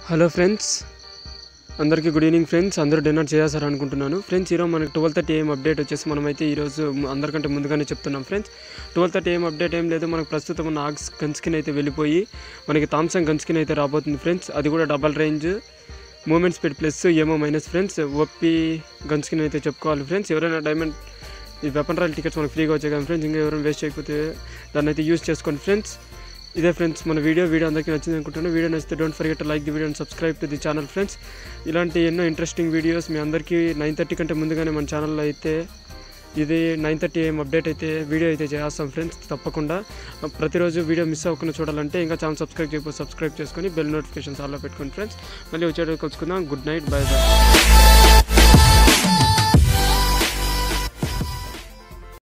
hello friends అందరికీ good evening friends అందరూ dinner చేసేసారు అనుకుంటున్నాను ఫ్రెండ్స్ ఈరోజు మనకి ట్వెల్వ్ థర్టీ ఏం అప్డేట్ వచ్చేసి మనమైతే ఈరోజు అందరికంటే ముందుగానే చెప్తున్నాం ఫ్రెండ్స్ ట్వెల్వ్ థర్టీ ఏం అప్డేట్ ఏం లేదు మనకు ప్రస్తుతం ఉన్న ఆక్స్ గన్ స్కిన్ అయితే వెళ్ళిపోయి మనకి థామ్సంగ్ గన్ స్కిన్ అయితే రాబోతుంది ఫ్రెండ్స్ అది కూడా double range movement speed plus ఏమో minus friends OP gun skin అయితే చెప్పుకోవాలి ఫ్రెండ్స్ ఎవరైనా డైమండ్ ఈ వెపన్ రాయల్ టికెట్స్ మనకు ఫ్రీగా వచ్చాయి కదా ఫ్రెండ్స్ ఇంకా ఎవరైనా వేస్ట్ చేయకపోతే దాన్ని అయితే యూస్ చేసుకోండి ఫ్రెండ్స్ ఇదే ఫ్రెండ్స్ మన వీడియో వీడియో అందరికీ నచ్చింది అనుకుంటున్నాను వీడియో నచ్చితే don't forget like the video and subscribe to the channel friends ఇలాంటి ఎన్నో ఇంట్రెస్టింగ్ వీడియోస్ మీ అందరికీ నైన్ థర్టీ కంటే ముందుగానే మన ఛానల్లో అయితే ఇది నైన్ థర్టీ ఏం అప్డేట్ అయితే వీడియో అయితే చేస్తాం ఫ్రెండ్స్ తప్పకుండా ప్రతిరోజు వీడియో మిస్ అవ్వకుండా చూడాలంటే ఇంకా ఛానల్ సబ్స్క్రైబ్ చేయకపోతే సబ్స్క్రైబ్ చేసుకొని బెల్ నోటిఫికేషన్స్ ఆల్లో పెట్టుకోండి ఫ్రెండ్స్ మళ్ళీ వచ్చేటప్పుడు కలుసుకుందాం గుడ్ నైట్ బై బై